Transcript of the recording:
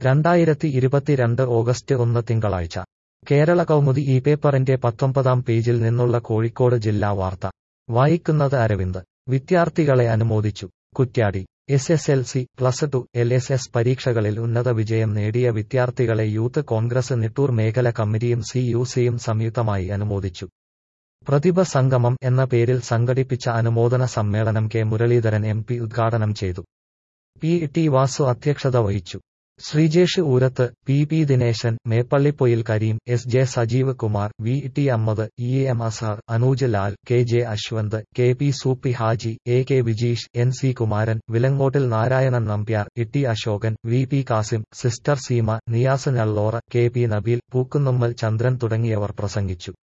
രണ്ടായിരത്തി ഇരുപത്തിരണ്ട് ഓഗസ്റ്റ് ഒന്ന് തിങ്കളാഴ്ച കേരള കൗമുദി ഈ പേപ്പറിന്റെ പത്തൊമ്പതാം പേജിൽ നിന്നുള്ള കോഴിക്കോട് ജില്ലാ വാർത്ത വായിക്കുന്നത് അരവിന്ദ് വിദ്യാർത്ഥികളെ അനുമോദിച്ചു Kuttiady S S L C plus two L S S പരീക്ഷകളിൽ ഉന്നത വിജയം നേടിയ വിദ്യാർത്ഥികളെ യൂത്ത് കോൺഗ്രസ് നിട്ടൂർ മേഖല കമ്മിറ്റിയും സി യു സിയും സംയുക്തമായി അനുമോദിച്ചു പ്രതിഭ സംഗമം എന്ന പേരിൽ സംഘടിപ്പിച്ച അനുമോദന സമ്മേളനം കെ മുരളീധരൻ എം പി ഉദ്ഘാടനം ചെയ്തു പി ടി വാസു അധ്യക്ഷത വഹിച്ചു Sreejesh Oorath P P Dineshan Meppallipoyil Kareem S J Sajeev Kumar V T Ammad E M Asar Anooj Lal K J Ashwanth K P Soopi Haji A K Vijeesh N C Kumaran Vilangottil Narayanan Nambiar Itty Ashokan V P Kasim sister Seema Niyas Nallora K P Nabeel Pookkunnummal Chandran തുടങ്ങിയവർ പ്രസംഗിച്ചു